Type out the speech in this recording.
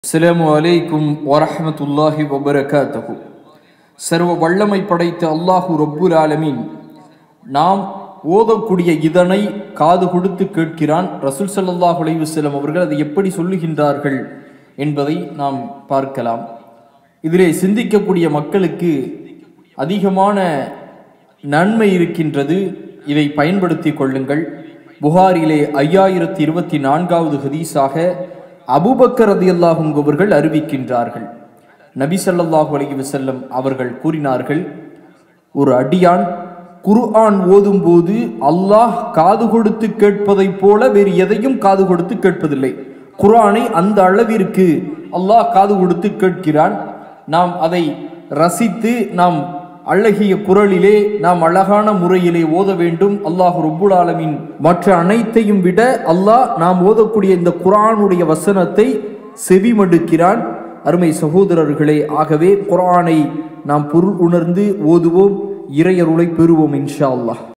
அஸ்ஸலாமு அலைக்கும் வரஹ்மத்துல்லாஹி வபரகாத்தஹு சர்வ வல்லமை படைத்த அல்லாஹு ரப்புல் ஆலமீன் நாம் ஓதக்கூடிய இதனை காது கொடுத்து கேட்கிறான் ரசூல் ஸல்லல்லாஹு அலைஹி வஸல்லம் அவர்கள் அதை எப்படி சொல்லுகின்றார்கள் என்பதை நாம் பார்க்கலாம் இதிலே சிந்திக்கக்கூடிய மக்களுக்கு அதிகமான நன்மை இருக்கின்றது இதை பயன்படுத்திக் கொள்ளுங்கள் புகாரிலே ஐயாயிரத்தி இருபத்தி நான்காவது ஹதீஸாக அபூபக்கர் ரதியல்லாஹும் அவர்கள் அறிவிக்கின்றார்கள் நபி ஸல்லல்லாஹு அலைஹி வஸல்லம் அவர்கள் கூறினார்கள் ஒரு அடியான் குர்ஆன் ஓதும்போது அல்லாஹ் காது கொடுத்து கேட்பதைப் போல வேறு எதையும் காது கொடுத்து கேட்பதில்லை குர்ஆனை அந்த அளவிற்கு அல்லாஹ் காது கொடுத்து கேட்கிறான் நாம் அதை ரசித்து நாம் அழகிய குரலிலே நாம் அழகான முறையிலே ஓத வேண்டும் அல்லாஹ் ரப்புல் ஆலமீன் மற்ற அனைத்தையும் விட அல்லாஹ் நாம் ஓதக்கூடிய இந்த குர்ஆனுடைய வசனத்தை செவிமடுக்கிறான் அருமை சகோதரர்களே ஆகவே குர்ஆனை நாம் பொருள் உணர்ந்து ஓதுவோம் இறையருளை பெறுவோம் இன்ஷா அல்லாஹ்